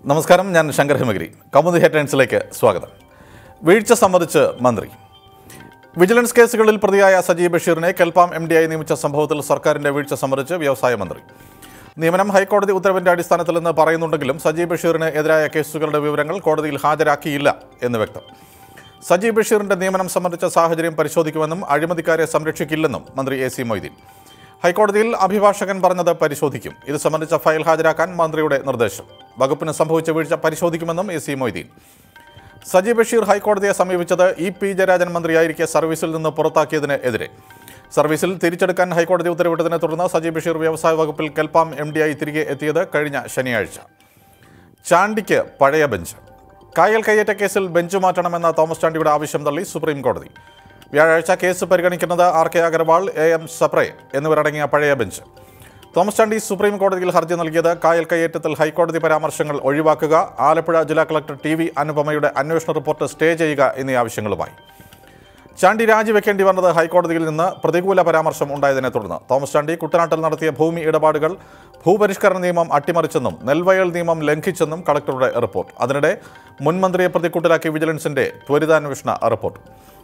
നമസ്കാരം ഞാൻ ശങ്കർ ഹിമഗിരി കൗമുദി ഹെഡ്ലൈൻസിലേക്ക് സ്വാഗതം വീഴ്ച സമ്മതിച്ച് മന്ത്രി വിജിലൻസ് കേസുകളിൽ പ്രതിയായ സജീവ് ബഷീറിനെ കെൽപ്പാം എം ഡി ആയി നിയമിച്ച സംഭവത്തിൽ സർക്കാരിന്റെ വീഴ്ച സമ്മതിച്ച് വ്യവസായ മന്ത്രി നിയമനം ഹൈക്കോടതി ഉത്തരവിന്റെ അടിസ്ഥാനത്തിലെന്ന് പറയുന്നുണ്ടെങ്കിലും സജീവ് ബഷീറിന് എതിരായ കേസുകളുടെ വിവരങ്ങൾ കോടതിയിൽ ഹാജരാക്കിയില്ല എന്ന് വ്യക്തം സജീവ് ബഷീറിന്റെ നിയമനം സംബന്ധിച്ച സാഹചര്യം പരിശോധിക്കുമെന്നും അഴിമതിക്കാരെ സംരക്ഷിക്കില്ലെന്നും മന്ത്രി എ സി മൊയ്തീൻ ഹൈക്കോടതിയിൽ അഭിഭാഷകൻ പറഞ്ഞത് പരിശോധിക്കും ഇത് സംബന്ധിച്ച ഫയൽ ഹാജരാക്കാൻ മന്ത്രിയുടെ നിർദ്ദേശം വകുപ്പിന് സംഭവിച്ച വീഴ്ച പരിശോധിക്കുമെന്നും എ സി മൊയ്തീൻ സജീവ് ബഷീർ ഹൈക്കോടതിയെ സമീപിച്ചത് ഇ പി ജയരാജൻ മന്ത്രിയായിരിക്കെ സർവീസിൽ നിന്ന് പുറത്താക്കിയതിന് എതിരെ സർവീസിൽ തിരിച്ചെടുക്കാൻ ഹൈക്കോടതി ഉത്തരവിട്ടതിനെ തുടർന്ന് സജീവ് ബഷീർ വ്യവസായ വകുപ്പിൽ കെൽപ്പാം എം ഡി ആയി തിരികെ എത്തിയത് കഴിഞ്ഞ ശനിയാഴ്ച ചാണ്ടിക്ക് പഴയ ബെഞ്ച് കായൽ കയ്യേറ്റ കേസിൽ ബെഞ്ച് മാറ്റണമെന്ന തോമസ് ചാണ്ടിയുടെ ആവശ്യം തള്ളി സുപ്രീം കോടതി വ്യാഴാഴ്ച കേസ് പരിഗണിക്കുന്നത് R K Agarwal A M Sapre എന്നിവരടങ്ങിയ പഴയ ബെഞ്ച് തോമസ് ചാണ്ടി സുപ്രീം കോടതിയിൽ ഹർജി നൽകിയത് കായൽ കയ്യേറ്റത്തിൽ ഹൈക്കോടതി പരാമർശങ്ങൾ ഒഴിവാക്കുക ആലപ്പുഴ ജില്ലാ കളക്ടർ ടി വി അനുപമയുടെ അന്വേഷണ റിപ്പോർട്ട് സ്റ്റേ ചെയ്യുക എന്നീ ആവശ്യങ്ങളുമായി ചാണ്ടി രാജിവെക്കേണ്ടി വന്നത് ഹൈക്കോടതിയിൽ നിന്ന് പ്രതികൂല പരാമർശം ഉണ്ടായതിനെ തുടർന്ന് തോമസ് ചാണ്ടി കുട്ടനാട്ടിൽ നടത്തിയ ഭൂമി ഇടപാടുകൾ ഭൂപരിഷ്കരണ നിയമം അട്ടിമറിച്ചെന്നും നെൽവയൽ നിയമം ലംഘിച്ചെന്നും കളക്ടറുടെ റിപ്പോർട്ട് അതിനിടെ മുൻ മന്ത്രിയെ പ്രതിക്കൂട്ടിലാക്കി വിജിലൻസിന്റെ ത്വരിതാന്വേഷണ റിപ്പോർട്ട്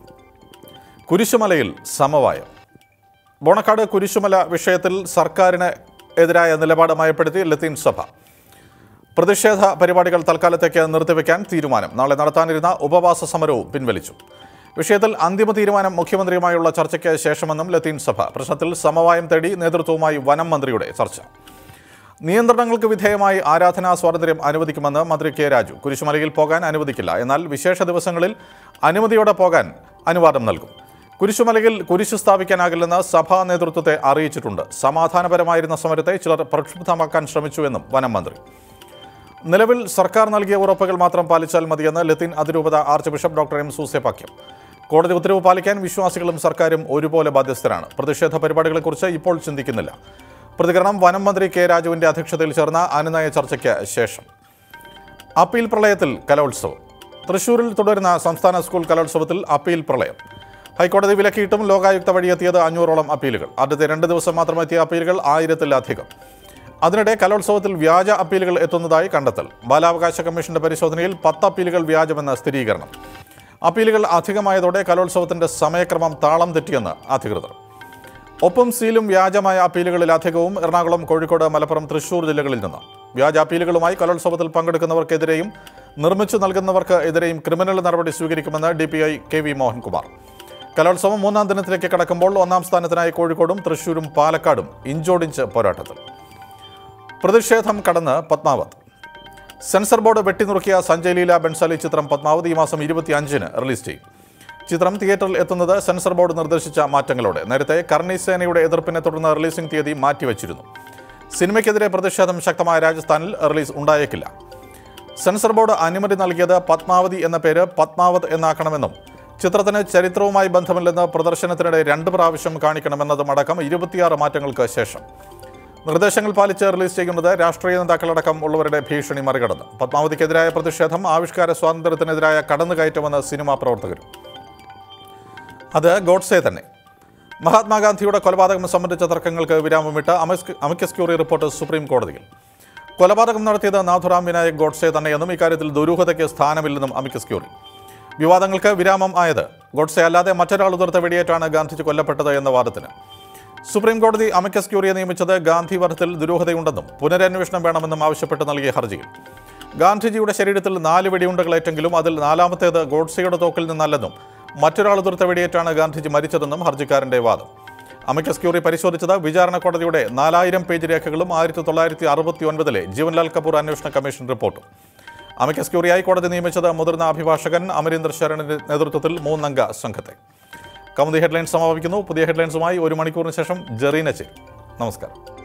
കുരിശുമലയിൽ സമവായം ബോണക്കാട് കുരിശുമല വിഷയത്തിൽ സർക്കാരിന് എതിരായ നിലപാട് മയപ്പെടുത്തി ലത്തീൻ സഭ പ്രതിഷേധ പരിപാടികൾ തൽക്കാലത്തേക്ക് നിർത്തിവെക്കാൻ തീരുമാനം നാളെ നടത്താനിരുന്ന ഉപവാസ സമരവും പിൻവലിച്ചു വിഷയത്തിൽ അന്തിമ തീരുമാനം മുഖ്യമന്ത്രിയുമായുള്ള ചർച്ചയ്ക്ക് ശേഷമെന്നും ലത്തീൻ സഭ പ്രശ്നത്തിൽ സമവായം തേടി നേതൃത്വവുമായി വനം മന്ത്രിയുടെ ചർച്ച നിയന്ത്രണങ്ങൾക്ക് വിധേയമായി ആരാധനാ സ്വാതന്ത്ര്യം അനുവദിക്കുമെന്ന് മന്ത്രി കെ രാജു കുരിശുമലയിൽ പോകാൻ അനുവദിക്കില്ല എന്നാൽ വിശേഷ ദിവസങ്ങളിൽ അനുമതിയോടെ പോകാൻ അനുവാദം നൽകും കുരിശുമലയിൽ കുരിശ് സ്ഥാപിക്കാനാകില്ലെന്ന് സഭാ നേതൃത്വത്തെ അറിയിച്ചിട്ടുണ്ട് സമാധാനപരമായിരുന്ന സമരത്തെ ചിലർ പ്രക്ഷുബ്ധമാക്കാൻ ശ്രമിച്ചുവെന്നും വനം മന്ത്രി നിലവിൽ സർക്കാർ നൽകിയ ഉറപ്പുകൾ മാത്രം പാലിച്ചാൽ മതിയെന്ന് ലത്തീൻ അതിരൂപത archbishop doctor M Soosapakiam കോടതി ഉത്തരവ് പാലിക്കാൻ വിശ്വാസികളും സർക്കാരും ഒരുപോലെ ബാധ്യസ്ഥരാണ് പ്രതിഷേധ പരിപാടികളെക്കുറിച്ച് ഇപ്പോൾ ചിന്തിക്കുന്നില്ല പ്രതികരണം വനം മന്ത്രി കെ രാജുവിന്റെ അധ്യക്ഷതയിൽ ചേർന്ന അനുനയ ചർച്ചയ്ക്ക് ശേഷം അപ്പീൽ പ്രളയത്തിൽ കലോത്സവം തൃശൂരിൽ തുടരുന്ന സംസ്ഥാന സ്കൂൾ കലോത്സവത്തിൽ അപ്പീൽ പ്രളയം ഹൈക്കോടതി വിലക്കിയിട്ടും ലോകായുക്ത വഴിയെത്തിയത് അഞ്ഞൂറോളം അപ്പീലുകൾ ആദ്യത്തെ രണ്ട് ദിവസം മാത്രം എത്തിയ അപ്പീലുകൾ ആയിരത്തിലധികം അതിനിടെ കലോത്സവത്തിൽ വ്യാജ അപ്പീലുകൾ എത്തുന്നതായി കണ്ടെത്തൽ ബാലാവകാശ കമ്മീഷന്റെ പരിശോധനയിൽ പത്ത് അപ്പീലുകൾ വ്യാജമെന്ന സ്ഥിരീകരണം അപ്പീലുകൾ അധികമായതോടെ കലോത്സവത്തിന്റെ സമയക്രമം താളം തെറ്റിയെന്ന് അധികൃതർ ഒപ്പം സീലും വ്യാജമായ അപ്പീലുകളിൽ അധികവും എറണാകുളം കോഴിക്കോട് മലപ്പുറം തൃശൂർ ജില്ലകളിൽ നിന്ന് വ്യാജ അപ്പീലുകളുമായി കലോത്സവത്തിൽ പങ്കെടുക്കുന്നവർക്കെതിരെയും നിർമ്മിച്ചു നൽകുന്നവർക്ക് എതിരെയും ക്രിമിനൽ നടപടി സ്വീകരിക്കുമെന്ന് D P I K V Mohankumar Kalolsavam മൂന്നാം ദിനത്തിലേക്ക് കടക്കുമ്പോൾ ഒന്നാം സ്ഥാനത്തിനായി കോഴിക്കോടും തൃശൂരും പാലക്കാടും ഇഞ്ചോടിഞ്ച് പോരാട്ടത്തിൽ പ്രതിഷേധം കടന്ന് പത്മാവത് സെൻസർ ബോർഡ് വെട്ടിനുറുക്കിയ സഞ്ജയ് ലീല ബെൻസാലി ചിത്രം പത്മാവത് ഈ മാസം ഇരുപത്തിയഞ്ചിന് റിലീസ് ചെയ്യും ചിത്രം തിയേറ്ററിൽ എത്തുന്നത് സെൻസർ ബോർഡ് നിർദ്ദേശിച്ച മാറ്റങ്ങളോടെ നേരത്തെ കർണി സേനയുടെ എതിർപ്പിനെ തുടർന്ന് റിലീസിംഗ് തീയതി മാറ്റിവച്ചിരുന്നു സിനിമയ്ക്കെതിരെ പ്രതിഷേധം ശക്തമായ രാജസ്ഥാനിൽ റിലീസ് ഉണ്ടായേക്കില്ല സെൻസർ ബോർഡ് അനുമതി നൽകിയത് പത്മാവതി എന്ന പേര് പത്മാവത് എന്നാക്കണമെന്നും ചിത്രത്തിന് ചരിത്രവുമായി ബന്ധമില്ലെന്ന് പ്രദർശനത്തിനിടെ രണ്ട് പ്രാവശ്യം കാണിക്കണമെന്നതും അടക്കം ഇരുപത്തിയാറ് മാറ്റങ്ങൾക്ക് ശേഷം നിർദ്ദേശങ്ങൾ പാലിച്ച് റിലീസ് ചെയ്യുന്നത് രാഷ്ട്രീയ നേതാക്കളടക്കം ഉള്ളവരുടെ ഭീഷണി മറികടന്നു പത്മാവതിക്കെതിരായ പ്രതിഷേധം ആവിഷ്കാര സ്വാതന്ത്ര്യത്തിനെതിരായ കടന്നുകയറ്റമെന്ന് സിനിമാ പ്രവർത്തകരും അത് ഗോഡ്സെ തന്നെ മഹാത്മാഗാന്ധിയുടെ കൊലപാതകം സംബന്ധിച്ച തർക്കങ്ങൾക്ക് വിരാമമിട്ട് അമിസ് അമിക്കസ് ക്യൂറി റിപ്പോർട്ട് സുപ്രീം കോടതിയിൽ കൊലപാതകം നടത്തിയത് നാഥുറാം വിനായക് ഗോഡ്സെ തന്നെയെന്നും ഇക്കാര്യത്തിൽ ദുരൂഹതയ്ക്ക് സ്ഥാനമില്ലെന്നും അമിക്കസ് ക്യൂറി വിവാദങ്ങൾക്ക് വിരാമം ആയത് ഗോഡ്സെ അല്ലാതെ മറ്റൊരാൾ ഉതിർത്ത വെടിയേറ്റാണ് ഗാന്ധിജി കൊല്ലപ്പെട്ടത് എന്ന വാദത്തിന് സുപ്രീം കോടതി അമിക്കസ് ക്യൂറിയെ നിയമിച്ചത് ഗാന്ധി വധത്തിൽ ദുരൂഹതയുണ്ടെന്നും പുനരന്വേഷണം വേണമെന്നും ആവശ്യപ്പെട്ട് നൽകിയ ഹർജിയിൽ ഗാന്ധിജിയുടെ ശരീരത്തിൽ നാല് വെടിയുണ്ടകളേറ്റെങ്കിലും അതിൽ നാലാമത്തേത് ഗോഡ്സെയുടെ തോക്കിൽ നിന്നല്ലെന്നും മറ്റൊരാൾ ഉതിർത്ത വെടിയേറ്റാണ് ഗാന്ധിജി മരിച്ചതെന്നും ഹർജിക്കാരന്റെ വാദം അമിക്കസ് ക്യൂറി പരിശോധിച്ചത് വിചാരണ കോടതിയുടെ നാലായിരം പേജ് രേഖകളും ആയിരത്തി തൊള്ളായിരത്തി അറുപത്തി ഒൻപതിലെ ജീവൻലാൽ കപൂർ അന്വേഷണ കമ്മീഷൻ റിപ്പോർട്ടും അമിക്കസ് ക്യൂറിയായി കോടതി നിയമിച്ചത് മുതിർന്ന അഭിഭാഷകൻ അമരീന്ദർ ശരണിന്റെ നേതൃത്വത്തിൽ മൂന്നംഗ സംഘത്തെ കൗമുദി ഹെഡ്ലൈൻസ് സമാപിക്കുന്നു പുതിയ ഹെഡ്ലൈൻസുമായി ഒരു മണിക്കൂറിന് ശേഷം ജെറീന ചേരും നമസ്കാരം